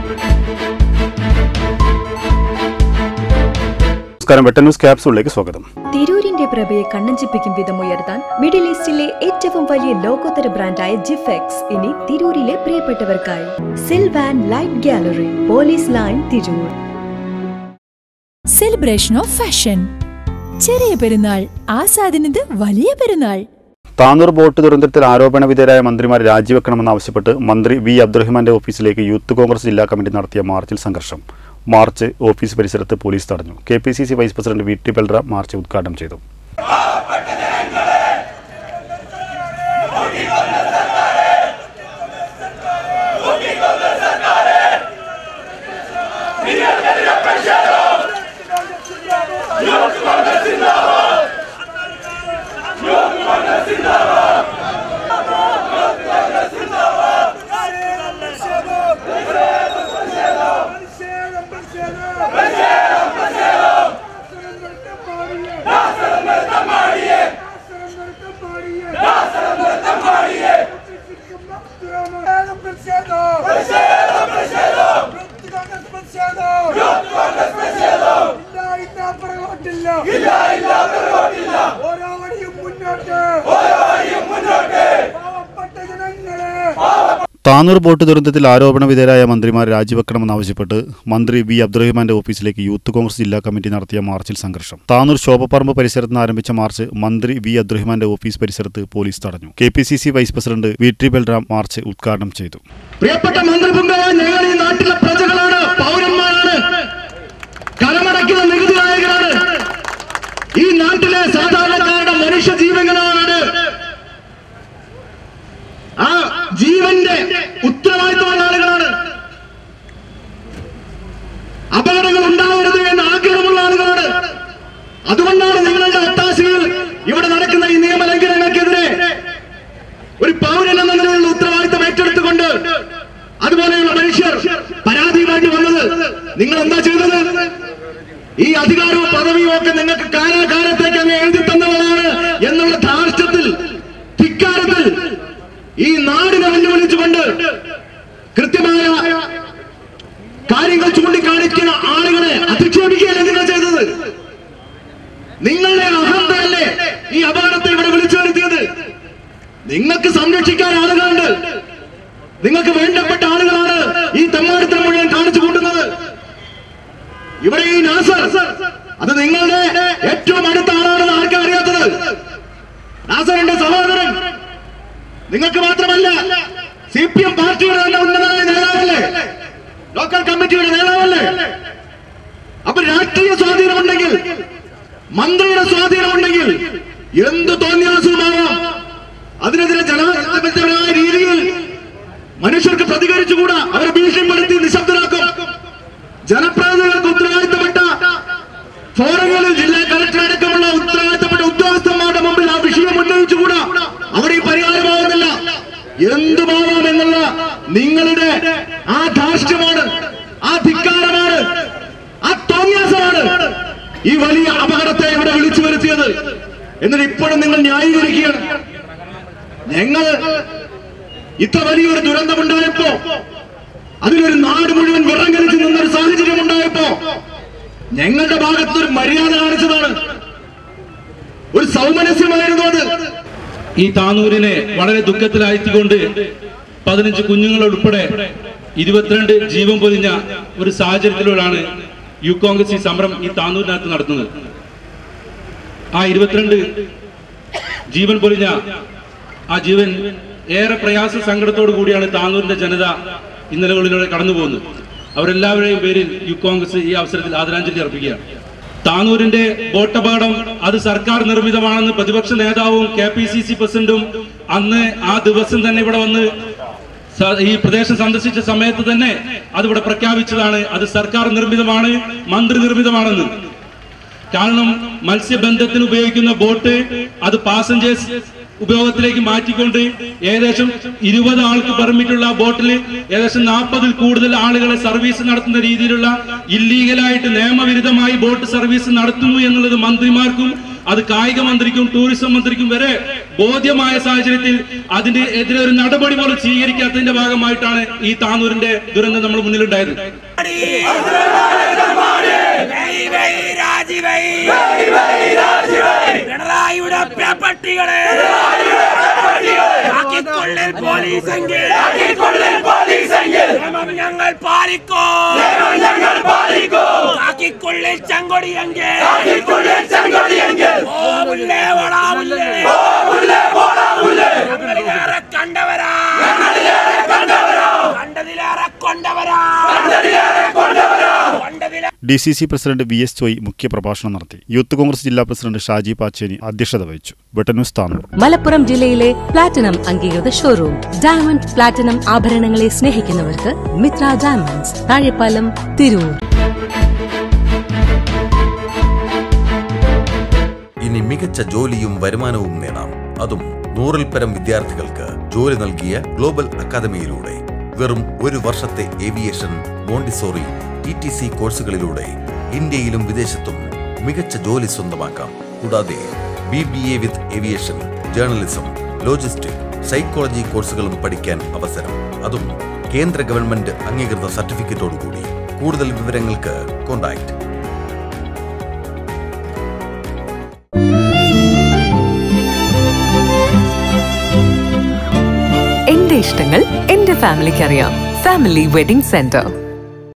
നമസ്കാരം വെട്ടൻ ന്യൂസ് ക്യാപ്സൂളിലേക്ക് സ്വാഗതം തിരൂരിന്റെ പ്രഭയെ കണ്ണഞ്ചിപ്പിക്കും വിധം ഉയർത്താൻ മിഡിൽ ഈസ്റ്റിലെ ഏറ്റവും വലിയ ലോകോത്തര ബ്രാൻഡായ ജിഫെക്സ് ഇനി തിരൂരിലെ പ്രിയപ്പെട്ടവർക്കായി Silvan light gallery police line Tirur celebration of fashion Cheriya Perunnal ആസാദിനത് വലിയ പെരുന്നാൾ താനൂർ ബോട്ട് ദുരന്തത്തിൽ ആരോപണ വിധേയരായ മന്ത്രിമാർ രാജിവെക്കണമെന്നാവശ്യപ്പെട്ട് മന്ത്രി വി അബ്ദുറഹ്മാന്റെ ഓഫീസിലേക്ക് യൂത്ത് കോൺഗ്രസ് ജില്ലാ കമ്മിറ്റി നടത്തിയ മാർച്ചിൽ സംഘർഷം മാർച്ച് ഓഫീസ് പരിസരത്ത് പോലീസ് തടഞ്ഞു K P C C vice president V T ബൽറ മാർച്ച് ഉദ്ഘാടനം ചെയ്തു ഓരോ വഴിയും മുന്നോട്ട് ഓരോ വഴിയും മുന്നോട്ട് പാവപ്പെട്ട ജനങ്ങളെ താനൂർ ബോട്ട് ദുരന്തത്തിൽ ആരോപണ വിധേയരായ മന്ത്രിമാർ രാജിവെക്കണമെന്നാവശ്യപ്പെട്ട് മന്ത്രി വി അബ്ദുറഹ്മാന്റെ ഓഫീസിലേക്ക് യൂത്ത് കോൺഗ്രസ് ജില്ലാ കമ്മിറ്റി നടത്തിയ മാർച്ചിൽ സംഘർഷം താനൂർ ശോഭപ്പറമ്പ് പരിസരത്ത് നിന്ന് ആരംഭിച്ച മാർച്ച് മന്ത്രി വി അബ്ദുറഹ്മാന്റെ ഓഫീസ് പരിസരത്ത് പോലീസ് തടഞ്ഞു K P C C vice president V T Balram march ഉദ്ഘാടനം ചെയ്തു പ്രിയപ്പെട്ട മന്ത്രിപുങ്കവ ഞങ്ങൾ ഈ നാട്ടിലെ പ്രജകളാണ് പൗരന്മാരാണ് കരമടയ്ക്കുന്ന നികുതിദായകരാണ് ഈ നാട്ടിലെ സാധാരണക്കാരുടെ മനുഷ്യ ജീവങ്ങളാണ് ആ ജീവന്റെ ഉത്തരവാദിത്തമുള്ള ആളുകളാണ് അപകടങ്ങൾ ഉണ്ടാവരുത് എന്ന് ആഗ്രഹമുള്ള ആളുകളാണ് അതുകൊണ്ടാണ് നിങ്ങളുടെ ഒത്താശയിൽ ഇവിടെ നടക്കുന്ന ഈ നിയമലംഘനങ്ങൾക്കെതിരെ ഒരു പൗരൻ എന്ന നിലയിലുള്ള ഉത്തരവാദിത്തം ഏറ്റെടുത്തുകൊണ്ട് അതുപോലെയുള്ള മനുഷ്യർ പരാതിയുമായിട്ട് വന്നത് നിങ്ങൾ എന്താ ചെയ്തത് ഈ അധികാരവും പദവിയും ഒക്കെ നിങ്ങൾക്ക് കാലാകാലത്തേക്ക് അങ്ങ് എഴുതി തന്നവരാണ് എന്നുള്ള ധാർഷ്ട്യത്തിൽ ധിക്കാരത്തിൽ ഈ നാടിനെ വെല്ലുവിളിച്ചുകൊണ്ട് കൃത്യമായ കാര്യങ്ങൾ ചൂണ്ടിക്കാണിക്കുന്ന ആളുകളെ അധിക്ഷേപിക്കുകയല്ലേ നിങ്ങൾ ചെയ്തത് നിങ്ങളുടെ അഹന്തയല്ലേ ഈ അപകടത്തെ ഇവിടെ വിളിച്ചു വരുത്തിയത് നിങ്ങൾക്ക് സംരക്ഷിക്കാൻ ആളുകളുണ്ട് നിങ്ങൾക്ക് വേണ്ടപ്പെട്ട ആളുകളാണ് ഈ തെമ്മാടിത്തരം മുഴുവൻ കാണിച്ചു കൂട്ടുന്നത് ഇവിടെ ഈ നാസർ അത് നിങ്ങളുടെ ഏറ്റവും അടുത്ത ആളാണെന്ന് ആർക്കും അറിയാത്തത് നാസറിന്റെ സഹോദരൻ നിങ്ങൾക്ക് മാത്രമല്ല സി പി എം പാർട്ടിയുടെ തന്നെ ഉന്നതനായ നേതാവല്ലേ ലോക്കൽ കമ്മിറ്റിയുടെ നേതാവല്ലേ അപ്പൊ രാഷ്ട്രീയ സ്വാധീനമുണ്ടെങ്കിൽ മന്ത്രിയുടെ സ്വാധീനമുണ്ടെങ്കിൽ എന്ത് തോന്നിയാസവുമാവാം അതിനെതിരെ ജനാധിപത്യപരമായ രീതിയിൽ മനുഷ്യർക്ക് പ്രതികരിച്ചുകൂടാ അവരെ ഭീഷണിപ്പെടുത്തി നിശബ്ദരാക്കും ജനപ്രതിനിധികൾക്ക് ഉത്തരവാദിത്തപ്പെട്ട ഫോറങ്ങളിൽ ജില്ലാ കളക്ടർ അടക്കമുള്ള ഉത്തരവാദിത്തപ്പെട്ട ഉദ്യോഗസ്ഥന്മാരുടെ മുമ്പിൽ ആ വിഷയം ഉന്നയിച്ചുകൂടാ അവിടെ ഈ പരിഹാരമാവുന്നില്ല എന്തുമാവാം എന്നുള്ള നിങ്ങളുടെ ആ ധാർഷ്ട്യമാണ് ആ ധിക്കാരമാണ് ആ തോന്നിയാസമാണ് ഈ വലിയ അപകടത്തെ ഇവിടെ വിളിച്ചു വരുത്തിയത് എന്നിട്ട് ഇപ്പോഴും നിങ്ങൾ ന്യായീകരിക്കുകയാണ് ഞങ്ങൾ ഇത്ര വലിയൊരു ദുരന്തമുണ്ടായപ്പോ അതിലൊരു നാട് മുഴുവൻ വിറങ്ങലിച്ച് നിന്നൊരു സാഹചര്യം ഉണ്ടായപ്പോ ഞങ്ങളുടെ ഭാഗത്ത് ഒരു മര്യാദ കാണിച്ചതാണ് ഒരു സൗമനസ്യമായിരുന്നു അത് ഈ താനൂരിനെ വളരെ ദുഃഖത്തിലാഴ്ത്തിക്കൊണ്ട് പതിനഞ്ച് കുഞ്ഞുങ്ങളുൾപ്പെടെ ഇരുപത്തിരണ്ട് ജീവൻ പൊലിഞ്ഞ ഒരു സാഹചര്യത്തിലൂടെയാണ് യു കോൺഗ്രസ് ഈ സമരം ഈ താനൂരിനകത്ത് നടത്തുന്നത് ആ ഇരുപത്തിരണ്ട് ജീവൻ പൊലിഞ്ഞ ആ ജീവൻ ഏറെ പ്രയാസ സങ്കടത്തോടു കൂടിയാണ് താനൂരിന്റെ ജനത ഇന്നലകളിലൂടെ കടന്നു പോകുന്നത് അവരെല്ലാവരുടെയും പേരിൽ യു കോൺഗ്രസ് ഈ അവസരത്തിൽ ആദരാഞ്ജലി അർപ്പിക്കുകയാണ് താനൂരിന്റെ ബോട്ടപകടം അത് സർക്കാർ നിർമ്മിതമാണെന്ന് പ്രതിപക്ഷ നേതാവും കെ പി സി സി പ്രസിഡന്റും അന്ന് ആ ദിവസം തന്നെ ഇവിടെ വന്ന് സ- ഈ പ്രദേശം സന്ദർശിച്ച സമയത്ത് തന്നെ അതിവിടെ പ്രഖ്യാപിച്ചതാണ് അത് സർക്കാർ നിർമ്മിതമാണ് മന്ത്രി നിർമ്മിതമാണെന്ന് കാരണം മത്സ്യബന്ധത്തിന് ഉപയോഗിക്കുന്ന ബോട്ട് അത് പാസഞ്ചേഴ്സ് ഉപയോഗത്തിലേക്ക് മാറ്റിക്കൊണ്ട് ഏകദേശം ഇരുപത് ആൾക്ക് പെർമിറ്റുള്ള ബോട്ടിൽ ഏകദേശം നാൽപ്പതിൽ കൂടുതൽ ആളുകളെ സർവീസ് നടത്തുന്ന രീതിയിലുള്ള ഇല്ലീഗലായിട്ട് നിയമവിരുദ്ധമായി ബോട്ട് സർവീസ് നടത്തുന്നു എന്നുള്ളത് മന്ത്രിമാർക്കും അത് കായിക മന്ത്രിക്കും ടൂറിസം മന്ത്രിക്കും വരെ ബോധ്യമായ സാഹചര്യത്തിൽ അതിന്റെ എതിരെ ഒരു നടപടി പോലും സ്വീകരിക്കാത്തതിന്റെ ഭാഗമായിട്ടാണ് ഈ താനൂരിന്റെ ദുരന്തം നമ്മൾ മുന്നിലുണ്ടായത് പിണറായിയുടെ പേപ്പട്ടികളെ കാക്കിക്കൊള്ളിൽ പോലീസെങ്കിൽ നിയമം ഞങ്ങൾ പാലിക്കോ കാക്കിക്കൊള്ളിൽ ചങ്കൊടിയെങ്കിൽ ഓ മുല്ലേ ഓടാ മുല്ലേ ഞങ്ങളിലേറെ കണ്ടവരാ കണ്ടതിലേറെ കൊണ്ടവരാ കൊണ്ടതിലേറെ D C C president V S Joy മുഖ്യപ്രഭാഷണം നടത്തി യൂത്ത് കോൺഗ്രസ് ജില്ലാ പ്രസിഡന്റ് ഷാജി പാച്ചേനി അധ്യക്ഷത വഹിച്ചു വെട്ടന്യൂസ് താനൂർ മലപ്പുറം ജില്ലയിലെ പ്ലാറ്റിനം അംഗീകൃത ഷോറൂം ഡയമണ്ട് പ്ലാറ്റിനം ആഭരണങ്ങളെ സ്നേഹിക്കുന്നവർക്ക് മിത്ര ഡയമണ്ട്സ് താഴെപ്പാലം തിരൂർ ഇനി മികച്ച ജോലിയും വരുമാനവും നേടാം അതും നൂറിൽ പരം വിദ്യാർത്ഥികൾക്ക് ജോലി നൽകിയ ഗ്ലോബൽ അക്കാദമിയിലൂടെ വെറും ഒരു വർഷത്തെ aviation montessori T T C കോഴ്സുകളിലൂടെ ഇന്ത്യയിലും വിദേശത്തും മികച്ച ജോലി സ്വന്തമാക്കാം കൂടാതെ B B A with aviation journalism logistic psychology കോഴ്സുകളും പഠിക്കാൻ അവസരം അതും കേന്ദ്ര ഗവൺമെന്റ് അംഗീകൃത സർട്ടിഫിക്കറ്റോടുകൂടി കൂടുതൽ വിവരങ്ങൾക്ക് കോൺടാക്ട് എന്റെ ഇഷ്ടങ്ങൾ എന്റെ ഫാമിലിക്ക് അറിയാം ഫാമിലി വെഡിംഗ് സെന്റർ